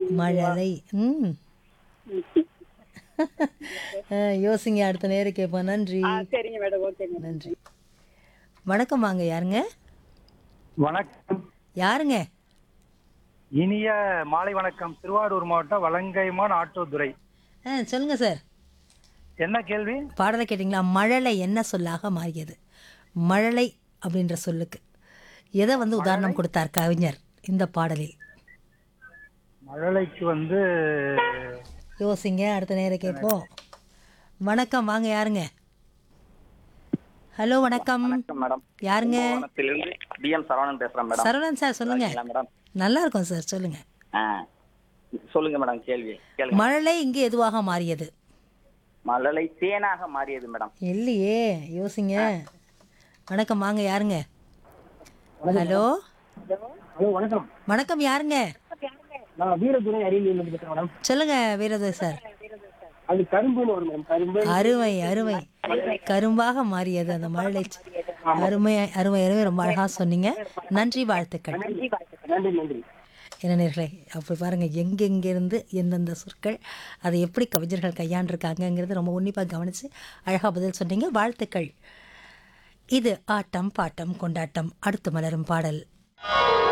மழலை ம் அஹ், யோசிங்க அடுத்த நேரம் கேட்போம் நன்றி ஆ சரிங்க மேடம் ஓகேங்க நன்றி வணக்கம் வாங்க யாருங்க வணக்கம் யாருங்க இனிய மாலை வணக்கம் திருவாரூர் மாவட்டம் வலங்கைமான் ஆட்டோதுறை ஆ சொல்லுங்க சார் என்ன கேள்வி பாடலை கேட்டிங்களா மழலை என்ன சொல்லாக மாறியது மழலை அப்படின்ற சொல்லுக்கு எதை வந்து உதாரணம் கொடுத்தார் கவிஞர் இந்த பாடலில் மழலைக்கு வந்து யோசிங்க அடுத்த நேரம் கேட்போம் வணக்கம் வாங்க யாருங்க ஹலோ வணக்கம் மேடம் யாருங்க கும்பகோணத்திலிருந்து டிஎம் சரவணன் பேசுறேன் மேடம் சரவணன் சார் சொல்லுங்க இல்ல மேடம் நல்லா இருக்கும் சார் சொல்லுங்க ஆ சொல்லுங்க மேடம் கேள்வி கேளுங்க மழலை இங்கு எதுவாக மாறியது மழலை தேனாக மாறியது மேடம் இல்லையே யோசிங்க வணக்கம் வாங்க யாருங்க ஹலோ ஹலோ வணக்கம் வணக்கம் யாருங்க நான் வீரதுரை அரியலூர்ல பேசுறேன் மேடம் சொல்லுங்க வீரது சார் அது கரும்புன்னு வரும் மேடம் கரும்பு அருமை அருமை கரும்பாக மாறியது அந்த மழலை அருமை அருமை அருமை ரொம்ப அழகா சொன்னீங்க நன்றி வாழ்த்துக்கள் நன்றி நன்றி என்ன நேர்களே அப்படி பாருங்க எங்கெங்கிருந்து எந்தெந்த சொற்கள் அதை எப்படி கவிஞர்கள் கையாண்டிருக்காங்கங்கிறது ரொம்ப உன்னிப்பாக கவனித்து அழகாக பதில் சொன்னீங்க வாழ்த்துக்கள் இது ஆட்டம் பாட்டம் கொண்டாட்டம் அடுத்து மலரும் பாடல்